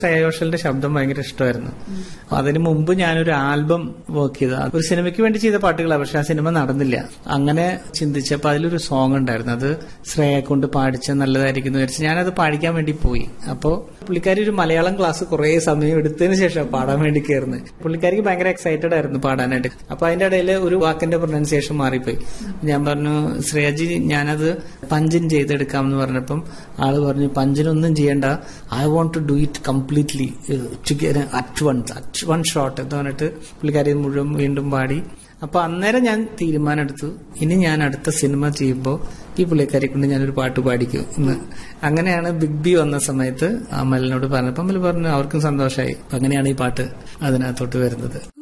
ശ്രേയോഷലിന്റെ ശബ്ദം ഭയങ്കര ഇഷ്ടമായിരുന്നു അതിനു മുമ്പ് ഞാനൊരു ആൽബം വർക്ക് ചെയ്ത ഒരു സിനിമയ്ക്ക് വേണ്ടി ചെയ്ത പാട്ടുകളാണ് പക്ഷെ ആ സിനിമ നടന്നില്ല അങ്ങനെ ചിന്തിച്ചപ്പോൾ അതിലൊരു സോങ് ഉണ്ടായിരുന്നു അത് ശ്രേയെ കൊണ്ട് പാടിച്ച നല്ലതായിരിക്കും എന്ന് വിചാരിച്ച് ഞാനത് പാടിക്കാൻ വേണ്ടി പോയി അപ്പോൾ പുള്ളിക്കാരി ഒരു മലയാളം ക്ലാസ് കുറേ സമയം എടുത്തതിന് ശേഷം പാടാൻ വേണ്ടി കയറുന്നത് പുള്ളിക്കാരിക്ക് ഭയങ്കര എക്സൈറ്റഡ് ആയിരുന്നു പാടാനായിട്ട് അപ്പൊ അതിന്റെ ഇടയിൽ ഒരു വാക്കിന്റെ പ്രൊനൗൺസിയേഷൻ മാറിപ്പോയി ഞാൻ പറഞ്ഞു ശ്രേയജി ഞാനത് പഞ്ചിൻ ചെയ്തെടുക്കാമെന്ന് പറഞ്ഞപ്പം ആള് പറഞ്ഞു പഞ്ചിനൊന്നും ചെയ്യണ്ട I won't to do it completely at one at one shot എന്ന് പറഞ്ഞിട്ട് പുള്ളിക്കാരി മുഴുവൻ വീണ്ടും പാടി അപ്പൊ അന്നേരം ഞാൻ തീരുമാനം എടുത്തു ഇനി ഞാൻ അടുത്ത സിനിമ ചെയ്യുമ്പോൾ ഈ പുള്ളിക്കാരെ കൊണ്ട് ഞാനൊരു പാട്ട് പാടിക്കും എന്ന് അങ്ങനെയാണ് ബിഗ് ബി വന്ന സമയത്ത് അമലിനോട് പറഞ്ഞപ്പോൾ അമൽ പറഞ്ഞു അവർക്കും സന്തോഷമായി അപ്പൊ അങ്ങനെയാണ് ഈ പാട്ട് അതിനകത്തോട്ട് വരുന്നത്